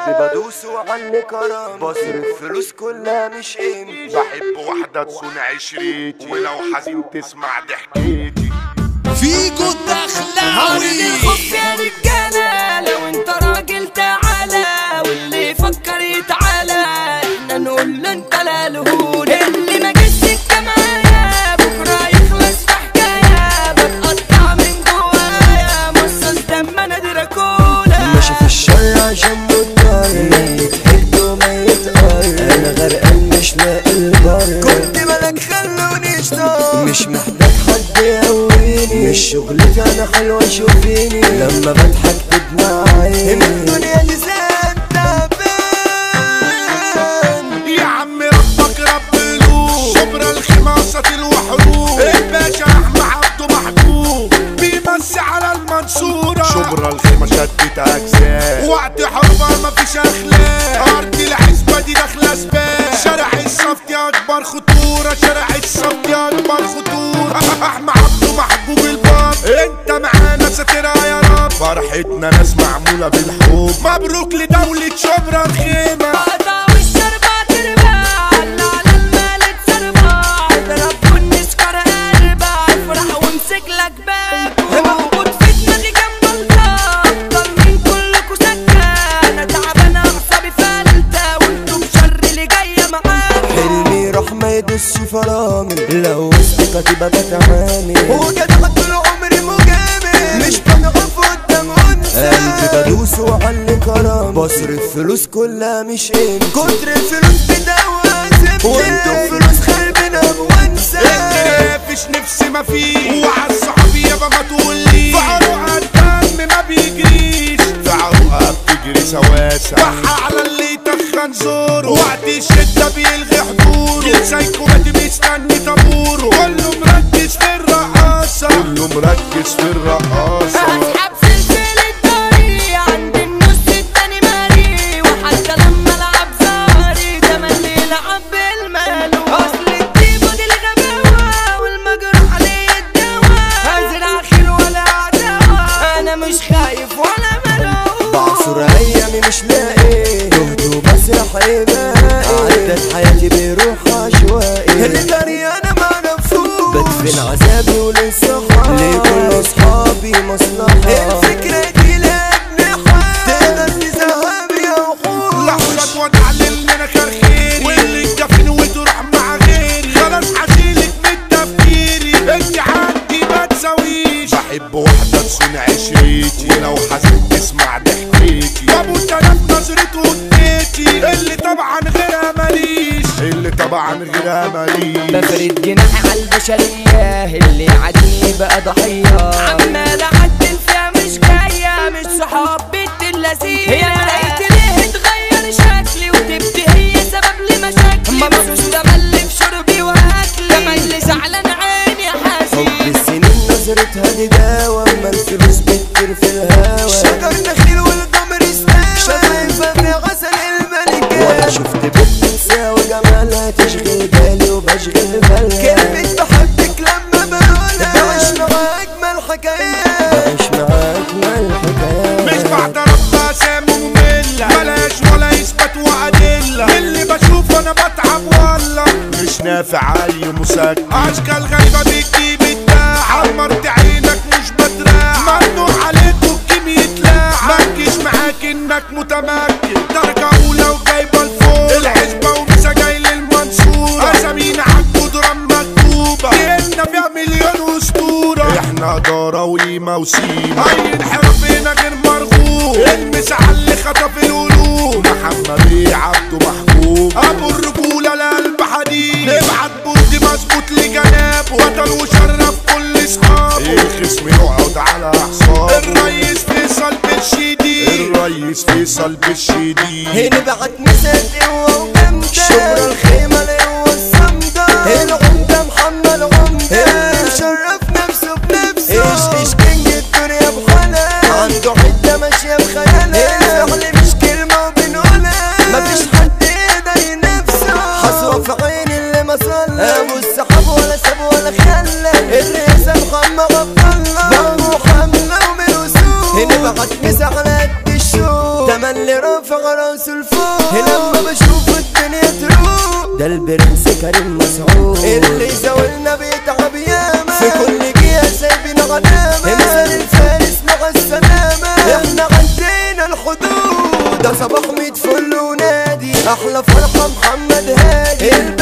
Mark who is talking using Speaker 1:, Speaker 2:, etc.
Speaker 1: بدوس وعلي كرم بصرف فلوس كلها مش قيمتي
Speaker 2: بحب واحدة تصون عشريتي ولو حزين تسمع ضحكتي
Speaker 3: فيكو
Speaker 4: عاوز
Speaker 3: الدخلاوي
Speaker 4: الخف يا رجالة لو انت راجل تعالى واللي يفكر يتعالى احنا نقول له انت لا لهول اللي ما جاش سكة معايا بكرة يخلص في حكاية بتقطع من جوايا مصاص دم انا دراكولا
Speaker 1: ماشي في الشارع عشان مضطر ميت حقد وميت قر انا غرقان مش لاقي البر كنت ملك خلوني اشتاق مش محتاج حد يقويني مش شغلتي انا حلوة شوفيني لما بضحك تدمع عيني الدنيا دي زاد تعبان
Speaker 2: يا عم ربك رب قلوب شبرا الخماسة الوحروب الباشا احمد عبده محبوب بيمسي على المنصورة شبرا الخيمة شدت اجزاء وقت حربة مفيش اخلاق ارض العزبة دي داخلة سباق شارع الصفتي اكبر خطورة شارع الصفتي اكبر خطورة احمد عبده محبوب الباب انت معانا ساترها يا رب فرحتنا ناس معمولة بالحب مبروك لدولة شبرا الخيمة
Speaker 4: قطع والشربة تربع على على المال تسربع اضرب والنسكر اربع افرح وامسك لك باكو موجود في دماغي جنب الطاق ضل من كلكوا سكة انا تعبانة اعصابي فلتة وانتم شر اللي جاية معاكم
Speaker 1: حلمي راح ما يدوس فرامل لو وسط كتيبة بتعامل وجدع طول عمري مجامل مش بنقف قدام انثى قلبي بدوس وعلي كرم بصرف فلوس كلها مش قيمتي كتر الفلوس بتدوى زبدة وانتم فلوس خربنا وانسى
Speaker 2: مفيش نفسي ما فيه وعلى الصحاب يابا ما تقولي في عروقها الدم ما بيجريش في عروقها بتجري سواسة وحى على اللي يتخن زوره وقت الشدة بيلغي حضوره جيل سايكوباتي مستني طابوره كله مركز في الرقاصة كله مركز في الرقاصة
Speaker 4: اسحب سلسلة طريق عند النص التاني ماري وحتى لما العب زاري تملي لعب بالمالو اصل الطيبة دي الغباوة والمجروح عليه الدواء ازرع خير ولا عداوة انا مش خايف ولا ملوم
Speaker 1: بعصر ايامي مش لاقي جهد وبسرح ايه باقي عدت حياتي بروح عشوائي اللي داري انا ما نفوش بدفن عذابي وللصحة لكل اصحابي مصلحة الفكرة دي لأجنحة تقدر تذهب يا وحوش
Speaker 2: لحظة ودع للنا خيري واللي تدفن وتروح مع غيري خلاص هشيلك من تفكيري انت عندي ما تساويش بحب واحدة تصون عشريتي ولو حزين تسمع ضحكتي طب وانت انا في نظرته وديتي اللي طبعا غيرها ماليش اللي طبعا غيرها ماليش
Speaker 4: بفرد جناحي على البشرية اللي عادي بقى ضحية عمال اعدل فيها مش جاية مش صحاب بنت اللذيذة هي ما لقيت ليه اتغير شكلي وتبت هي سبب لمشاكلي مبسوط تملي في شربي واكلي تملي زعلان عيني
Speaker 1: حب
Speaker 4: حزين
Speaker 1: السنين نظرتها دي دواء اما الفلوس بتطير في الهوا شجر نخيل والقمر استوى شفايفها في غسل الملكة ولا شفت بنت تساوي جمالها تشغل بالي وبشغل بالها كلمة بحبك لما بقولها بعيش مع أجمل حكايات بعيش مع أجمل
Speaker 2: مش
Speaker 1: حكايات
Speaker 2: بعترف بأسامي مملة بلاش ولا يثبت وأدلة اللي بشوفه أنا بتعب والله مش نافع أي مسك أشكال غريبة بتجيب الداع عمرت عينك مش بتراع ممنوع عليك والجيم يتلاع ما تجيش معاك إنك متمكن درجة أولى وجايبة لفوق الحسبة ومسا جاي للمنصورة أسامينا عالجدران مكتوبة جيلنا فيها مليون أسطورة احنا إدارة وقيمة وسيمة أي انحراف هنا غير مرغوب المس على اللي خطف القلوب محمد بيه عبده محبوب أبو الرجولة لقلب حديد ابعت بورد مظبوط لجنابه بطل وشرف كل صحابه الخصم يقعد على أعصابه الريس فيصل بالشديد الريس فيصل بالشديد
Speaker 1: هنا بعت مسات قوة وجامدة شبرا الخيمة القوة الصمدة العمدة محمد عمدة اللي مشرف نفسه بنفسه ايش ايش كينج الدنيا بحالها عنده حتة ماشية بخيالها الفعل مش كلمة وبنقولها مفيش حد يقدر ينافسه حصوة في عين اللي ما صلى ابو السحاب ولا ساب ولا خلى الرئاسة محمد عبد الله بابو حملة ومن وسوق هنا بعت مسا على قد الشوق تملي اللي رافع راسه لفوق لما بشوف الدنيا تروق ده البرنس كريم مسعود اللي زاولنا بيتعب ياما في كل جهة سايبين غنامة مثل الفارس مع السلامة احنا عدينا الحدود ده صباح ميت فل ونادي احلى فرحة محمد هادي